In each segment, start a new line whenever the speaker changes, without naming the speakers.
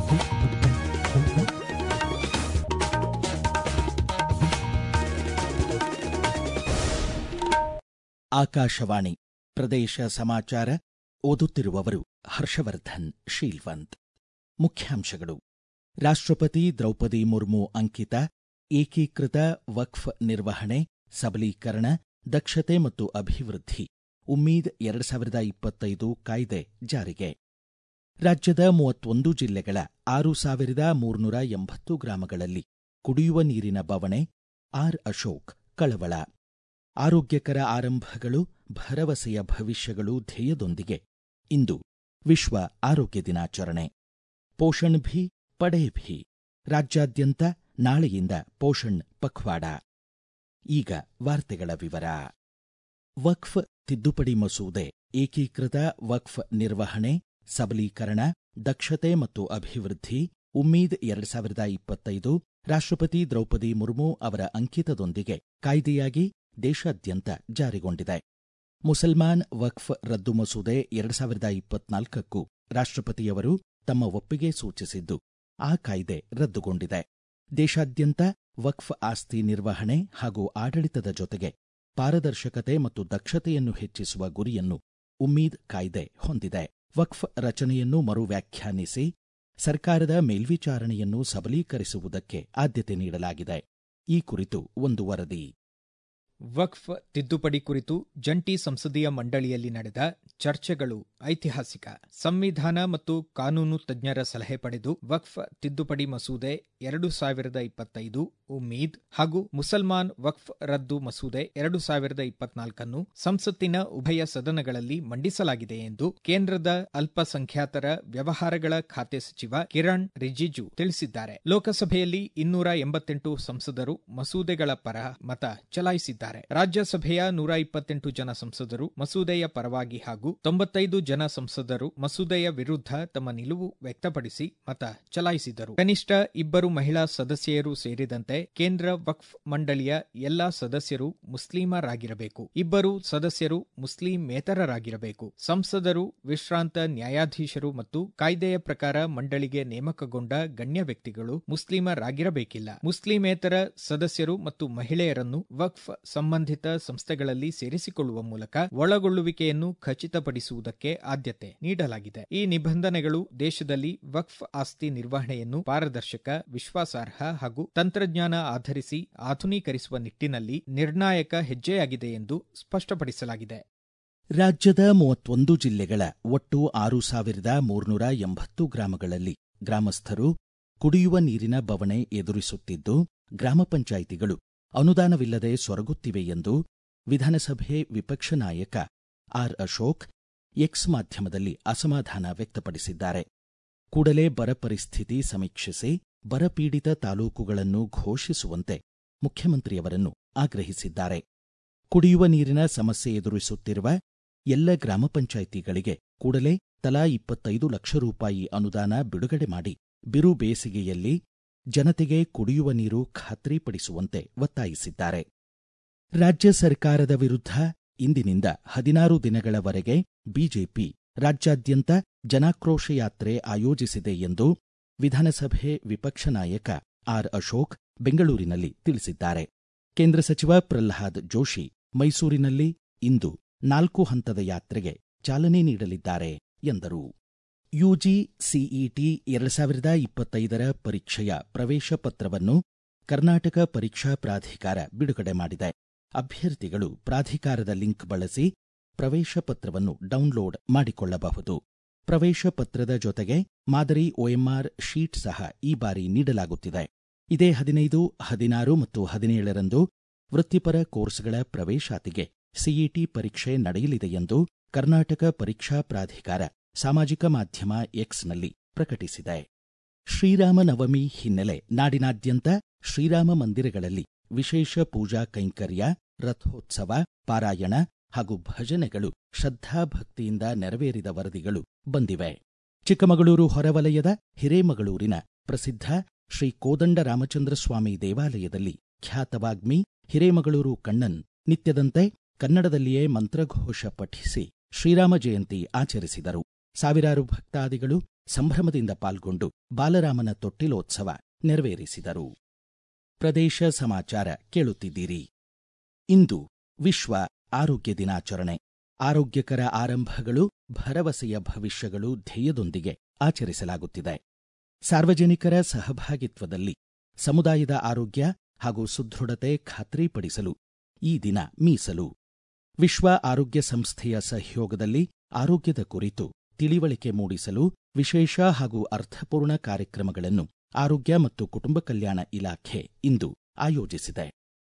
ಆಕಾಶವಾಣಿ ಪ್ರದೇಶ ಸಮಾಚಾರ ಓದುತ್ತಿರುವವರು ಹರ್ಷವರ್ಧನ್ ಶೀಲ್ವಂತ್ ಮುಖ್ಯಾಂಶಗಳು ರಾಷ್ಟ್ರಪತಿ ದ್ರೌಪದಿ ಮುರ್ಮು ಅಂಕಿತ ಏಕೀಕೃತ ವಕ್ಫ್ ನಿರ್ವಹಣೆ ಸಬಲೀಕರಣ ದಕ್ಷತೆ ಮತ್ತು ಅಭಿವೃದ್ಧಿ ಉಮ್ಮೀದ್ ಎರಡು ಸಾವಿರದ ಇಪ್ಪತ್ತೈದು ಕಾಯ್ದೆ ಜಾರಿಗೆ ರಾಜ್ಯದ ಮೂವತ್ತೊಂದು ಜಿಲ್ಲೆಗಳ ಆರು ಸಾವಿರದ ಮೂರ್ನೂರ ಎಂಬತ್ತು ಗ್ರಾಮಗಳಲ್ಲಿ ಕುಡಿಯುವ ನೀರಿನ ಬವಣೆ ಆರ್ ಅಶೋಕ್ ಕಳವಳ ಆರೋಗ್ಯಕರ ಆರಂಭಗಳು ಭರವಸೆಯ ಭವಿಷ್ಯಗಳು ಧ್ಯೇಯದೊಂದಿಗೆ ಇಂದು ವಿಶ್ವ ಆರೋಗ್ಯ ದಿನಾಚರಣೆ ಪೋಷಣ್ ಭಿ ಪಡೇ ಭಿ ರಾಜ್ಯಾದ್ಯಂತ ನಾಳೆಯಿಂದ ಪೋಷಣ್ ಪಖ್ವಾಡ ಈಗ ವಾರ್ತೆಗಳ ವಿವರ ವಕ್ಫ್ ತಿದ್ದುಪಡಿ ಮಸೂದೆ ಏಕೀಕೃತ ವಕ್ಫ್ ನಿರ್ವಹಣೆ ಸಬಲೀಕರಣ ದಕ್ಷತೆ ಮತ್ತು ಅಭಿವೃದ್ಧಿ ಉಮ್ಮೀದ್ ಎರಡು ಸಾವಿರದ ಇಪ್ಪತ್ತೈದು ರಾಷ್ಟ್ರಪತಿ ದ್ರೌಪದಿ ಮುರ್ಮು ಅವರ ಅಂಕಿತದೊಂದಿಗೆ ಕಾಯ್ದೆಯಾಗಿ ದೇಶಾದ್ಯಂತ ಜಾರಿಗೊಂಡಿದೆ ಮುಸಲ್ಮಾನ್ ವಕ್ಫ್ ರದ್ದು ಮಸೂದೆ ಎರಡು ಸಾವಿರದ ಇಪ್ಪತ್ನಾಲ್ಕಕ್ಕೂ ರಾಷ್ಟ್ರಪತಿಯವರು ತಮ್ಮ ಒಪ್ಪಿಗೆ ಸೂಚಿಸಿದ್ದು ಆ ಕಾಯ್ದೆ ರದ್ದುಗೊಂಡಿದೆ ದೇಶಾದ್ಯಂತ ವಕ್ಫ್ ಆಸ್ತಿ ನಿರ್ವಹಣೆ ಹಾಗೂ ಆಡಳಿತದ ಜೊತೆಗೆ ಪಾರದರ್ಶಕತೆ ಮತ್ತು ದಕ್ಷತೆಯನ್ನು ಹೆಚ್ಚಿಸುವ ಗುರಿಯನ್ನು ಉಮ್ಮೀದ್ ಕಾಯ್ದೆ ಹೊಂದಿದೆ ವಕ್ಫ್ ರಚನೆಯನ್ನು ಮರು ವ್ಯಾಖ್ಯಾನಿಸಿ ಸರ್ಕಾರದ ಮೇಲ್ವಿಚಾರಣೆಯನ್ನು ಸಬಲೀಕರಿಸುವುದಕ್ಕೆ ಆದ್ಯತೆ ನೀಡಲಾಗಿದೆ ಈ ಕುರಿತು ಒಂದು ವರದಿ
ವಕ್ಫ್ ತಿದ್ದುಪಡಿ ಕುರಿತು ಜಂಟಿ ಸಂಸದೀಯ ಮಂಡಳಿಯಲ್ಲಿ ನಡೆದ ಚರ್ಚೆಗಳು ಐತಿಹಾಸಿಕ ಸಂವಿಧಾನ ಮತ್ತು ಕಾನೂನು ತಜ್ಞರ ಸಲಹೆ ಪಡೆದು ವಕ್ಫ್ ತಿದ್ದುಪಡಿ ಮಸೂದೆ ಎರಡು ಸಾವಿರದ ಇಪ್ಪತ್ತೈದು ಉಮ್ಮೀದ್ ಹಾಗೂ ಮುಸಲ್ಮಾನ್ ವಕ್ಫ್ ರದ್ದು ಮಸೂದೆ ಎರಡು ಸಾವಿರದ ಇಪ್ಪತ್ನಾಲ್ಕನ್ನು ಸಂಸತ್ತಿನ ಉಭಯ ಸದನಗಳಲ್ಲಿ ಮಂಡಿಸಲಾಗಿದೆ ಎಂದು ಕೇಂದ್ರದ ಅಲ್ಪಸಂಖ್ಯಾತರ ವ್ಯವಹಾರಗಳ ಖಾತೆ ಸಚಿವ ಕಿರಣ್ ರಿಜಿಜು ತಿಳಿಸಿದ್ದಾರೆ ಲೋಕಸಭೆಯಲ್ಲಿ ಇನ್ನೂರ ಎಂಬತ್ತೆಂಟು ಸಂಸದರು ಮಸೂದೆಗಳ ಪರ ಮತ ಚಲಾಯಿಸಿದ್ದಾರೆ ರಾಜ್ಯಸಭೆಯ ನೂರ ಇಪ್ಪತ್ತೆಂಟು ಜನ ಸಂಸದರು ಮಸೂದೆಯ ಪರವಾಗಿ ಹಾಗೂ ತೊಂಬತ್ತೈದು ಜನ ಸಂಸದರು ಮಸೂದೆಯ ವಿರುದ್ಧ ತಮ್ಮ ನಿಲುವು ವ್ಯಕ್ತಪಡಿಸಿ ಮತ ಚಲಾಯಿಸಿದರು ಕನಿಷ್ಠ ಇಬ್ಬರು ಮಹಿಳಾ ಸದಸ್ಯರು ಸೇರಿದಂತೆ ಕೇಂದ್ರ ವಕ್ಫ್ ಮಂಡಳಿಯ ಎಲ್ಲಾ ಸದಸ್ಯರು ಮುಸ್ಲಿಮರಾಗಿರಬೇಕು ಇಬ್ಬರು ಸದಸ್ಯರು ಮುಸ್ಲಿಮೇತರರಾಗಿರಬೇಕು ಸಂಸದರು ವಿಶ್ರಾಂತ ನ್ಯಾಯಾಧೀಶರು ಮತ್ತು ಕಾಯ್ದೆಯ ಪ್ರಕಾರ ಮಂಡಳಿಗೆ ನೇಮಕಗೊಂಡ ಗಣ್ಯ ವ್ಯಕ್ತಿಗಳು ಮುಸ್ಲಿಮರಾಗಿರಬೇಕಿಲ್ಲ ಮುಸ್ಲಿಮೇತರ ಸದಸ್ಯರು ಮತ್ತು ಮಹಿಳೆಯರನ್ನು ವಕ್ಫ್ ಸಂಬಂಧಿತ ಸಂಸ್ಥೆಗಳಲ್ಲಿ ಸೇರಿಸಿಕೊಳ್ಳುವ ಮೂಲಕ ಒಳಗೊಳ್ಳುವಿಕೆಯನ್ನು ಖಚಿತಪಡಿಸುವುದಕ್ಕೆ ಆದ್ಯತೆ ನೀಡಲಾಗಿದೆ ಈ ನಿಬಂಧನೆಗಳು ದೇಶದಲ್ಲಿ ವಕ್ಫ್ ಆಸ್ತಿ ನಿರ್ವಹಣೆಯನ್ನು ಪಾರದರ್ಶಕ ವಿಶ್ವಾಸಾರ್ಹ ಹಾಗೂ ತಂತ್ರಜ್ಞಾನ ಆಧರಿಸಿ ಆಧುನೀಕರಿಸುವ ನಿಟ್ಟಿನಲ್ಲಿ ನಿರ್ಣಾಯಕ ಹೆಜ್ಜೆಯಾಗಿದೆ ಎಂದು ಸ್ಪಷ್ಟಪಡಿಸಲಾಗಿದೆ
ರಾಜ್ಯದ ಮೂವತ್ತೊಂದು ಜಿಲ್ಲೆಗಳ ಒಟ್ಟು ಆರು ಸಾವಿರದ ಮೂರ್ನೂರ ಎಂಬತ್ತು ಗ್ರಾಮಗಳಲ್ಲಿ ಗ್ರಾಮಸ್ಥರು ಕುಡಿಯುವ ನೀರಿನ ಬವಣೆ ಎದುರಿಸುತ್ತಿದ್ದು ಗ್ರಾಮ ಪಂಚಾಯಿತಿಗಳು ಅನುದಾನವಿಲ್ಲದೆ ಸೊರಗುತ್ತಿವೆ ಎಂದು ವಿಧಾನಸಭೆ ವಿಪಕ್ಷ ನಾಯಕ ಆರ್ ಅಶೋಕ್ ಎಕ್ಸ್ ಮಾಧ್ಯಮದಲ್ಲಿ ಅಸಮಾಧಾನ ವ್ಯಕ್ತಪಡಿಸಿದ್ದಾರೆ ಕೂಡಲೇ ಬರ ಪರಿಸ್ಥಿತಿ ಸಮೀಕ್ಷಿಸಿ ಬರಪೀಡಿತ ತಾಲೂಕುಗಳನ್ನು ಘೋಷಿಸುವಂತೆ ಮುಖ್ಯಮಂತ್ರಿಯವರನ್ನು ಆಗ್ರಹಿಸಿದ್ದಾರೆ ಕುಡಿಯುವ ನೀರಿನ ಸಮಸ್ಯೆ ಎದುರಿಸುತ್ತಿರುವ ಎಲ್ಲ ಗ್ರಾಮ ಪಂಚಾಯಿತಿಗಳಿಗೆ ಕೂಡಲೇ ತಲಾ ಇಪ್ಪತ್ತೈದು ಲಕ್ಷ ರೂಪಾಯಿ ಅನುದಾನ ಬಿಡುಗಡೆ ಮಾಡಿ ಬಿರು ಬೇಸಿಗೆಯಲ್ಲಿ ಜನತೆಗೆ ಕುಡಿಯುವ ನೀರು ಖಾತ್ರಿಪಡಿಸುವಂತೆ ಒತ್ತಾಯಿಸಿದ್ದಾರೆ ರಾಜ್ಯ ಸರ್ಕಾರದ ವಿರುದ್ಧ ಇಂದಿನಿಂದ ಹದಿನಾರು ದಿನಗಳವರೆಗೆ ಬಿಜೆಪಿ ರಾಜ್ಯಾದ್ಯಂತ ಜನಾಕ್ರೋಶ ಯಾತ್ರೆ ಆಯೋಜಿಸಿದೆ ಎಂದು ವಿಧಾನಸಭೆ ವಿಪಕ್ಷ ನಾಯಕ ಆರ್ ಅಶೋಕ್ ಬೆಂಗಳೂರಿನಲ್ಲಿ ತಿಳಿಸಿದ್ದಾರೆ ಕೇಂದ್ರ ಸಚಿವ ಪ್ರಲ್ಹಾದ್ ಜೋಶಿ ಮೈಸೂರಿನಲ್ಲಿ ಇಂದು ನಾಲ್ಕು ಹಂತದ ಯಾತ್ರೆಗೆ ಚಾಲನೆ ನೀಡಲಿದ್ದಾರೆ ಎಂದರು ಯುಜಿ ಸಿಇಟಿ ಎರಡು ಸಾವಿರದ ಇಪ್ಪತ್ತೈದರ ಪರೀಕ್ಷೆಯ ಪ್ರವೇಶ ಪತ್ರವನ್ನು ಕರ್ನಾಟಕ ಪರೀಕ್ಷಾ ಪ್ರಾಧಿಕಾರ ಬಿಡುಗಡೆ ಮಾಡಿದೆ ಅಭ್ಯರ್ಥಿಗಳು ಪ್ರಾಧಿಕಾರದ ಲಿಂಕ್ ಬಳಸಿ ಪ್ರವೇಶ ಪತ್ರವನ್ನು ಡೌನ್ಲೋಡ್ ಮಾಡಿಕೊಳ್ಳಬಹುದು ಪ್ರವೇಶ ಪತ್ರದ ಜೊತೆಗೆ ಮಾದರಿ ಒಎಂಆರ್ ಶೀಟ್ ಸಹ ಈ ಬಾರಿ ನೀಡಲಾಗುತ್ತಿದೆ ಇದೇ ಹದಿನೈದು ಹದಿನಾರು ಮತ್ತು ಹದಿನೇಳರಂದು ವೃತ್ತಿಪರ ಕೋರ್ಸ್ಗಳ ಪ್ರವೇಶಾತಿಗೆ ಸಿಇಟಿ ಪರೀಕ್ಷೆ ನಡೆಯಲಿದೆ ಎಂದು ಕರ್ನಾಟಕ ಪರೀಕ್ಷಾ ಪ್ರಾಧಿಕಾರ ಸಾಮಾಜಿಕ ಮಾಧ್ಯಮ ಎಕ್ಸ್ನಲ್ಲಿ ಪ್ರಕಟಿಸಿದೆ ಶ್ರೀರಾಮನವಮಿ ಹಿನ್ನೆಲೆ ನಾಡಿನಾದ್ಯಂತ ಶ್ರೀರಾಮ ಮಂದಿರಗಳಲ್ಲಿ ವಿಶೇಷ ಪೂಜಾ ಕೈಂಕರ್ಯ ರಥೋತ್ಸವ ಪಾರಾಯಣ ಹಾಗೂ ಭಜನೆಗಳು ಶ್ರದ್ಧಾಭಕ್ತಿಯಿಂದ ನೆರವೇರಿದ ವರದಿಗಳು ಬಂದಿವೆ ಚಿಕ್ಕಮಗಳೂರು ಹೊರವಲಯದ ಹಿರೇಮಗಳೂರಿನ ಪ್ರಸಿದ್ಧ ಶ್ರೀ ಕೋದಂಡ ರಾಮಚಂದ್ರ ಸ್ವಾಮಿ ದೇವಾಲಯದಲ್ಲಿ ಖ್ಯಾತವಾಗ್ಮಿ ಹಿರೇಮಗಳೂರು ಕಣ್ಣನ್ ನಿತ್ಯದಂತೆ ಕನ್ನಡದಲ್ಲಿಯೇ ಮಂತ್ರಘೋಷ ಪಠಿಸಿ ಶ್ರೀರಾಮ ಜಯಂತಿ ಆಚರಿಸಿದರು ಸಾವಿರಾರು ಭಕ್ತಾದಿಗಳು ಸಂಭ್ರಮದಿಂದ ಪಾಲ್ಗೊಂಡು ಬಾಲರಾಮನ ತೊಟ್ಟಿಲೋತ್ಸವ ನೆರವೇರಿಸಿದರು ಪ್ರದೇಶ ಸಮಾಚಾರ ಕೇಳುತ್ತಿದ್ದೀರಿ ಇಂದು ವಿಶ್ವ ಆರೋಗ್ಯ ದಿನಾಚರಣೆ ಆರೋಗ್ಯಕರ ಆರಂಭಗಳು ಭರವಸೆಯ ಭವಿಷ್ಯಗಳು ಧ್ಯೇಯದೊಂದಿಗೆ ಆಚರಿಸಲಾಗುತ್ತಿದೆ ಸಾರ್ವಜನಿಕರ ಸಹಭಾಗಿತ್ವದಲ್ಲಿ ಸಮುದಾಯದ ಆರೋಗ್ಯ ಹಾಗೂ ಸುದೃಢತೆ ಖಾತ್ರಿಪಡಿಸಲು ಈ ದಿನ ಮೀಸಲು ವಿಶ್ವ ಆರೋಗ್ಯ ಸಂಸ್ಥೆಯ ಸಹಯೋಗದಲ್ಲಿ ಆರೋಗ್ಯದ ಕುರಿತು ತಿಳಿವಳಿಕೆ ಮೂಡಿಸಲು ವಿಶೇಷ ಹಾಗೂ ಅರ್ಥಪೂರ್ಣ ಕಾರ್ಯಕ್ರಮಗಳನ್ನು ಆರೋಗ್ಯ ಮತ್ತು ಕುಟುಂಬ ಕಲ್ಯಾಣ ಇಲಾಖೆ ಇಂದು ಆಯೋಜಿಸಿದೆ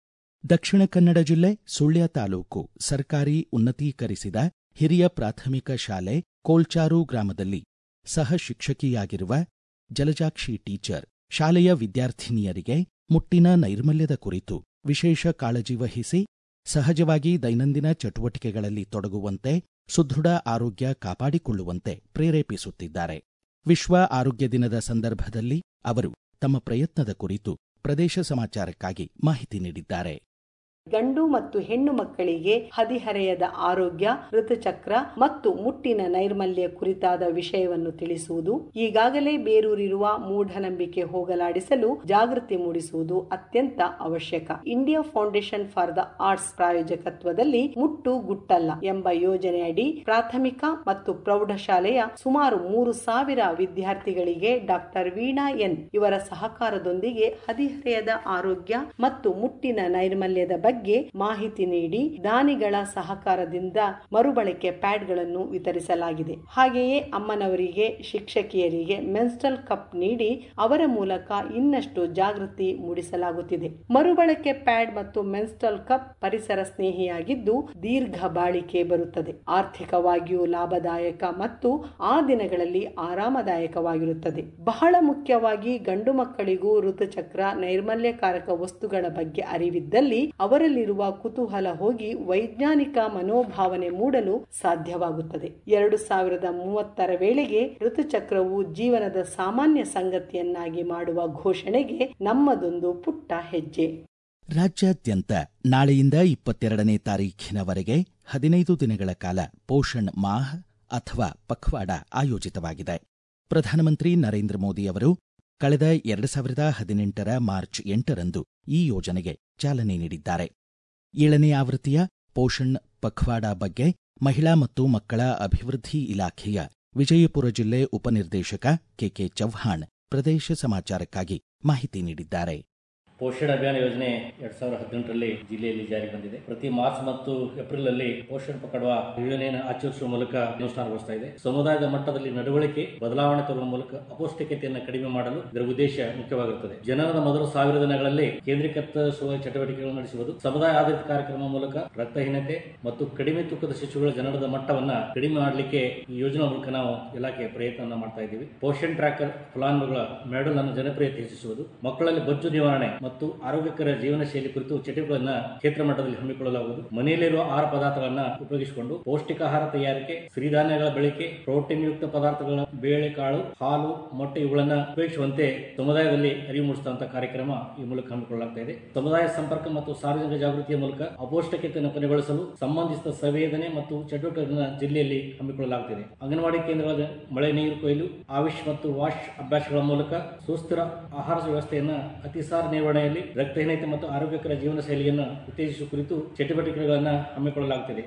ದಕ್ಷಿಣ ಕನ್ನಡ ಜಿಲ್ಲೆ ಸುಳ್ಯ ತಾಲೂಕು ಸರ್ಕಾರಿ ಉನ್ನತೀಕರಿಸಿದ ಹಿರಿಯ ಪ್ರಾಥಮಿಕ ಶಾಲೆ ಕೋಲ್ಚಾರು ಗ್ರಾಮದಲ್ಲಿ ಸಹ ಶಿಕ್ಷಕಿಯಾಗಿರುವ ಜಲಜಾಕ್ಷಿ ಟೀಚರ್ ಶಾಲೆಯ ವಿದ್ಯಾರ್ಥಿನಿಯರಿಗೆ ಮುಟ್ಟಿನ ನೈರ್ಮಲ್ಯದ ಕುರಿತು ವಿಶೇಷ ಕಾಳಜಿ ವಹಿಸಿ ಸಹಜವಾಗಿ ದೈನಂದಿನ ಚಟುವಟಿಕೆಗಳಲ್ಲಿ ತೊಡಗುವಂತೆ ಸುದೃಢ ಆರೋಗ್ಯ ಕಾಪಾಡಿಕೊಳ್ಳುವಂತೆ ಪ್ರೇರೇಪಿಸುತ್ತಿದ್ದಾರೆ ವಿಶ್ವ ಆರೋಗ್ಯ ದಿನದ ಸಂದರ್ಭದಲ್ಲಿ ಅವರು ತಮ್ಮ ಪ್ರಯತ್ನದ ಕುರಿತು ಪ್ರದೇಶ ಸಮಾಚಾರಕ್ಕಾಗಿ ಮಾಹಿತಿ ನೀಡಿದ್ದಾರೆ
ಗಂಡು ಮತ್ತು ಹೆಣ್ಣು ಮಕ್ಕಳಿಗೆ ಹದಿಹರೆಯದ ಆರೋಗ್ಯ ಋತುಚಕ್ರ ಮತ್ತು ಮುಟ್ಟಿನ ನೈರ್ಮಲ್ಯ ಕುರಿತಾದ ವಿಷಯವನ್ನು ತಿಳಿಸುವುದು ಈಗಾಗಲೇ ಬೇರೂರಿರುವ ಮೂಢನಂಬಿಕೆ ಹೋಗಲಾಡಿಸಲು ಜಾಗೃತಿ ಮೂಡಿಸುವುದು ಅತ್ಯಂತ ಅವಶ್ಯಕ India Foundation for the Arts ಪ್ರಾಯೋಜಕತ್ವದಲ್ಲಿ ಮುಟ್ಟು ಗುಟ್ಟಲ್ಲ ಎಂಬ ಯೋಜನೆಯಡಿ ಪ್ರಾಥಮಿಕ ಮತ್ತು ಪ್ರೌಢಶಾಲೆಯ ಸುಮಾರು ಮೂರು ಸಾವಿರ ವಿದ್ಯಾರ್ಥಿಗಳಿಗೆ ಡಾಕ್ಟರ್ ವೀಣಾ ಎನ್ ಇವರ ಸಹಕಾರದೊಂದಿಗೆ ಹದಿಹರೆಯದ ಆರೋಗ್ಯ ಮತ್ತು ಮುಟ್ಟಿನ ನೈರ್ಮಲ್ಯದ ಬಗ್ಗೆ ಬಗ್ಗೆ ಮಾಹಿತಿ ನೀಡಿ ದಾನಿಗಳ ಸಹಕಾರದಿಂದ ಮರುಬಳಕೆ ಪ್ಯಾಡ್ಗಳನ್ನು ವಿತರಿಸಲಾಗಿದೆ ಹಾಗೆಯೇ ಅಮ್ಮನವರಿಗೆ ಶಿಕ್ಷಕಿಯರಿಗೆ ಮೆನ್ಸ್ಟಲ್ ಕಪ್ ನೀಡಿ ಅವರ ಮೂಲಕ ಇನ್ನಷ್ಟು ಜಾಗೃತಿ ಮೂಡಿಸಲಾಗುತ್ತಿದೆ ಮರುಬಳಕೆ ಪ್ಯಾಡ್ ಮತ್ತು ಮೆನ್ಸ್ಟಲ್ ಕಪ್ ಪರಿಸರ ಸ್ನೇಹಿಯಾಗಿದ್ದು ದೀರ್ಘ ಬಾಳಿಕೆ ಬರುತ್ತದೆ ಆರ್ಥಿಕವಾಗಿಯೂ ಲಾಭದಾಯಕ ಮತ್ತು ಆ ದಿನಗಳಲ್ಲಿ ಆರಾಮದಾಯಕವಾಗಿರುತ್ತದೆ ಬಹಳ ಮುಖ್ಯವಾಗಿ ಗಂಡು ಮಕ್ಕಳಿಗೂ ಋತುಚಕ್ರ ನೈರ್ಮಲ್ಯಕಾರಕ ವಸ್ತುಗಳ ಬಗ್ಗೆ ಅರಿವಿದ್ದಲ್ಲಿ ಅವರಲ್ಲಿರುವ ಕುತೂಹಲ ಹೋಗಿ ವೈಜ್ಞಾನಿಕ ಮನೋಭಾವನೆ ಮೂಡಲು ಸಾಧ್ಯವಾಗುತ್ತದೆ ಎರಡು ಸಾವಿರದ ಮೂವತ್ತರ ವೇಳೆಗೆ ಋತುಚಕ್ರವು ಜೀವನದ ಸಾಮಾನ್ಯ ಸಂಗತಿಯನ್ನಾಗಿ ಮಾಡುವ ಘೋಷಣೆಗೆ ನಮ್ಮದೊಂದು ಪುಟ್ಟ ಹೆಜ್ಜೆ
ರಾಜ್ಯಾದ್ಯಂತ ನಾಳೆಯಿಂದ ಇಪ್ಪತ್ತೆರಡನೇ ತಾರೀಖಿನವರೆಗೆ ಹದಿನೈದು ದಿನಗಳ ಕಾಲ ಪೋಷಣ್ ಮಾಹ್ ಅಥವಾ ಪಖ್ವಾಡ ಆಯೋಜಿತವಾಗಿದೆ ಪ್ರಧಾನಮಂತ್ರಿ ನರೇಂದ್ರ ಮೋದಿ ಅವರು ಕಳೆದ ಎರಡು ಸಾವಿರದ ಹದಿನೆಂಟರ ಮಾರ್ಚ್ ಎಂಟರಂದು ಈ ಯೋಜನೆಗೆ ಚಾಲನೆ ನೀಡಿದ್ದಾರೆ ಏಳನೇ ಆವೃತ್ತಿಯ ಪೋಷಣ್ ಪಖ್ವಾಡ ಬಗ್ಗೆ ಮಹಿಳಾ ಮತ್ತು ಮಕ್ಕಳ ಅಭಿವೃದ್ಧಿ ಇಲಾಖೆಯ ವಿಜಯಪುರ ಜಿಲ್ಲೆ ಉಪನಿರ್ದೇಶಕ ಕೆಕೆ ಚವ್ಹಾಣ್ ಪ್ರದೇಶ ಸಮಾಚಾರಕ್ಕಾಗಿ ಮಾಹಿತಿ ನೀಡಿದ್ದಾರೆ
ಪೋಷಣ ಅಭಿಯಾನ ಯೋಜನೆ ಎರಡ್ ಸಾವಿರದ ಹದಿನೆಂಟರಲ್ಲಿ ಜಿಲ್ಲೆಯಲ್ಲಿ ಜಾರಿ ಬಂದಿದೆ ಪ್ರತಿ ಮಾರ್ಚ್ ಮತ್ತು ಏಪ್ರಿಲ್ ಅಲ್ಲಿ ಪೋಷಣ ಪಕಡುವ ಯೋಜನೆಯನ್ನು ಆಚರಿಸುವ ಮೂಲಕ ಅನುಷ್ಠಾನಗೊಳಿಸ್ತಾ ಇದೆ ಸಮುದಾಯದ ಮಟ್ಟದಲ್ಲಿ ನಡವಳಿಕೆ ಬದಲಾವಣೆ ತರುವ ಮೂಲಕ ಅಪೌಷ್ಟಿಕತೆಯನ್ನು ಕಡಿಮೆ ಮಾಡಲು ಇದರ ಉದ್ದೇಶ ಮುಖ್ಯವಾಗಿರುತ್ತದೆ ಜನನದ ಮೊದಲ ಸಾವಿರ ದಿನಗಳಲ್ಲಿ ಕೇಂದ್ರೀಕರಿಸುವ ಚಟುವಟಿಕೆಗಳನ್ನು ನಡೆಸುವುದು ಸಮುದಾಯ ಆಧಾರಿತ ಕಾರ್ಯಕ್ರಮ ಮೂಲಕ ರಕ್ತಹೀನತೆ ಮತ್ತು ಕಡಿಮೆ ತೂಕದ ಶಿಶುಗಳ ಜನನದ ಮಟ್ಟವನ್ನ ಕಡಿಮೆ ಮಾಡಲಿಕ್ಕೆ ಈ ಯೋಜನೆ ಮೂಲಕ ನಾವು ಇಲಾಖೆ ಪ್ರಯತ್ನ ಮಾಡ್ತಾ ಇದ್ದೀವಿ ಪೋಷಣ್ ಟ್ರ್ಯಾಕರ್ ಫಲಾನುಭವಿಗಳ ಮೆಡಲ್ ಅನ್ನು ಜನಪ್ರಿಯತೆ ಹೆಚ್ಚಿಸುವುದು ಮಕ್ಕಳಲ್ಲಿ ಬೊಜ್ಜು ನಿವಾರಣೆ ಮತ್ತು ಆರೋಗ್ಯಕರ ಜೀವನ ಶೈಲಿ ಕುರಿತು ಚಟುವಟಿಕೆಗಳನ್ನ ಕ್ಷೇತ್ರ ಮಟ್ಟದಲ್ಲಿ ಹಮ್ಮಿಕೊಳ್ಳಲಾಗುವುದು ಮನೆಯಲ್ಲಿರುವ ಆಹಾರ ಪದಾರ್ಥಗಳನ್ನ ಉಪಯೋಗಿಸಿಕೊಂಡು ಪೌಷ್ಟಿಕ ಆಹಾರ ತಯಾರಿಕೆ ಸಿರಿಧಾನ್ಯಗಳ ಬಳಕೆ ಪ್ರೋಟೀನ್ ಯುಕ್ತ ಪದಾರ್ಥಗಳ ಬೇಳೆಕಾಳು ಹಾಲು ಮೊಟ್ಟೆ ಇವುಗಳನ್ನ ಉಪಯೋಗಿಸುವಂತೆ ಸಮುದಾಯದಲ್ಲಿ ಅರಿವು ಮೂಡಿಸುವಂತಹ ಕಾರ್ಯಕ್ರಮ ಈ ಮೂಲಕ ಹಮ್ಮಿಕೊಳ್ಳಲಾಗ್ತಾ ಇದೆ ಸಮುದಾಯ ಸಂಪರ್ಕ ಮತ್ತು ಸಾರ್ವಜನಿಕ ಜಾಗೃತಿಯ ಮೂಲಕ ಅಪೌಷ್ಟಿಕತೆಯನ್ನು ಕೊನೆಗೊಳಿಸಲು ಸಂಬಂಧಿಸಿದ ಸಂವೇದನೆ ಮತ್ತು ಚಟುವಟಿಕೆಗಳನ್ನು ಜಿಲ್ಲೆಯಲ್ಲಿ ಹಮ್ಮಿಕೊಳ್ಳಲಾಗುತ್ತಿದೆ ಅಂಗನವಾಡಿ ಕೇಂದ್ರಗಳ ಮಳೆ ನೀರು ಕೊಯ್ಲು ಆವಿಷ್ ಮತ್ತು ವಾಶ್ ಅಭ್ಯಾಸಗಳ ಮೂಲಕ ಸುಸ್ಥಿರ ಆಹಾರ ವ್ಯವಸ್ಥೆಯನ್ನ ಅತಿಸಾರ ನಿರ್ವಹಣೆಯಲ್ಲಿ ರಕ್ತಹೀನತೆ ಮತ್ತು ಆರೋಗ್ಯಕರ ಜೀವನ ಶೈಲಿಯನ್ನು ಉತ್ತೇಜಿಸುವ ಕುರಿತು ಚಟುವಟಿಕೆಗಳನ್ನು ಹಮ್ಮಿಕೊಳ್ಳಲಾಗುತ್ತಿದೆ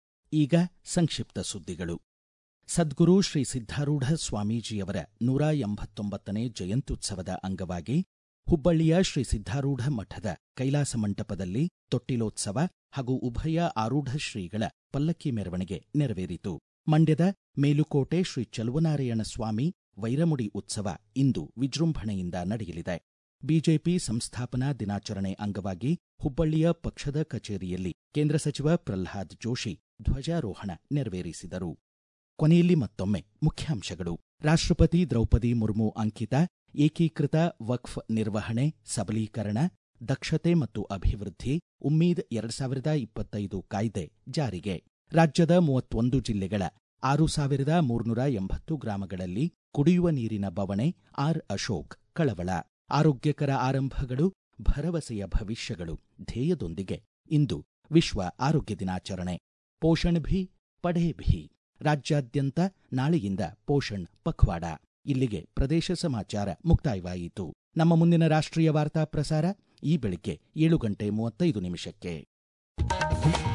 ಈಗ ಸಂಕ್ಷಿಪ್ತ ಸುದ್ದಿಗಳು ಸದ್ಗುರು ಶ್ರೀ ಸಿದ್ಧಾರೂಢ ಸ್ವಾಮೀಜಿಯವರ ನೂರ ಎಂಬತ್ತೊಂಬತ್ತನೇ ಜಯಂತ್ಯುತ್ಸವದ ಅಂಗವಾಗಿ ಹುಬ್ಬಳ್ಳಿಯ ಶ್ರೀ ಸಿದ್ಧಾರೂಢ ಮಠದ ಕೈಲಾಸ ಮಂಟಪದಲ್ಲಿ ತೊಟ್ಟಿಲೋತ್ಸವ ಹಾಗೂ ಉಭಯ ಆರೂಢ ಶ್ರೀಗಳ ಪಲ್ಲಕ್ಕಿ ಮೆರವಣಿಗೆ ನೆರವೇರಿತು ಮಂಡ್ಯದ ಮೇಲುಕೋಟೆ ಶ್ರೀ ಚಲುವನಾರಾಯಣ ಸ್ವಾಮಿ ವೈರಮುಡಿ ಉತ್ಸವ ಇಂದು ವಿಜೃಂಭಣೆಯಿಂದ ನಡೆಯಲಿದೆ ಬಿಜೆಪಿ ಸಂಸ್ಥಾಪನಾ ದಿನಾಚರಣೆ ಅಂಗವಾಗಿ ಹುಬ್ಬಳ್ಳಿಯ ಪಕ್ಷದ ಕಚೇರಿಯಲ್ಲಿ ಕೇಂದ್ರ ಸಚಿವ ಪ್ರಲ್ಹಾದ್ ಜೋಶಿ ಧ್ವಜಾರೋಹಣ ನೆರವೇರಿಸಿದರು ಕೊನೆಯಲ್ಲಿ ಮತ್ತೊಮ್ಮೆ ಮುಖ್ಯಾಂಶಗಳು ರಾಷ್ಟ್ರಪತಿ ದ್ರೌಪದಿ ಮುರ್ಮು ಅಂಕಿತ ಏಕೀಕೃತ ವಕ್ಫ್ ನಿರ್ವಹಣೆ ಸಬಲೀಕರಣ ದಕ್ಷತೆ ಮತ್ತು ಅಭಿವೃದ್ಧಿ ಉಮ್ಮೀದ್ ಎರಡ್ ಸಾವಿರದ ಇಪ್ಪತ್ತೈದು ಕಾಯ್ದೆ ಜಾರಿಗೆ ರಾಜ್ಯದ ಮೂವತ್ತೊಂದು ಜಿಲ್ಲೆಗಳ ಆರು ಸಾವಿರದ ಮೂರ್ನೂರ ಎಂಬತ್ತು ಗ್ರಾಮಗಳಲ್ಲಿ ಕುಡಿಯುವ ನೀರಿನ ಬವಣೆ ಆರ್ ಅಶೋಕ್ ಕಳವಳ ಆರೋಗ್ಯಕರ ಆರಂಭಗಳು ಭರವಸೆಯ ಭವಿಷ್ಯಗಳು ಧ್ಯೇಯದೊಂದಿಗೆ ಇಂದು ವಿಶ್ವ ಆರೋಗ್ಯ ದಿನಾಚರಣೆ ಪೋಷಣ್ ಭಿ ಪಢೇ ಭಿ ರಾಜ್ಯಾದ್ಯಂತ ನಾಳೆಯಿಂದ ಪೋಷಣ್ ಪಖ್ವಾಡ ಇಲ್ಲಿಗೆ ಪ್ರದೇಶ ಸಮಾಚಾರ ಮುಕ್ತಾಯವಾಯಿತು ನಮ್ಮ ಮುಂದಿನ ರಾಷ್ಟ್ರೀಯ ವಾರ್ತಾ ಪ್ರಸಾರ ಈ ಬೆಳಿಗ್ಗೆ ಏಳು ಗಂಟೆ ಮೂವತ್ತೈದು ನಿಮಿಷಕ್ಕೆ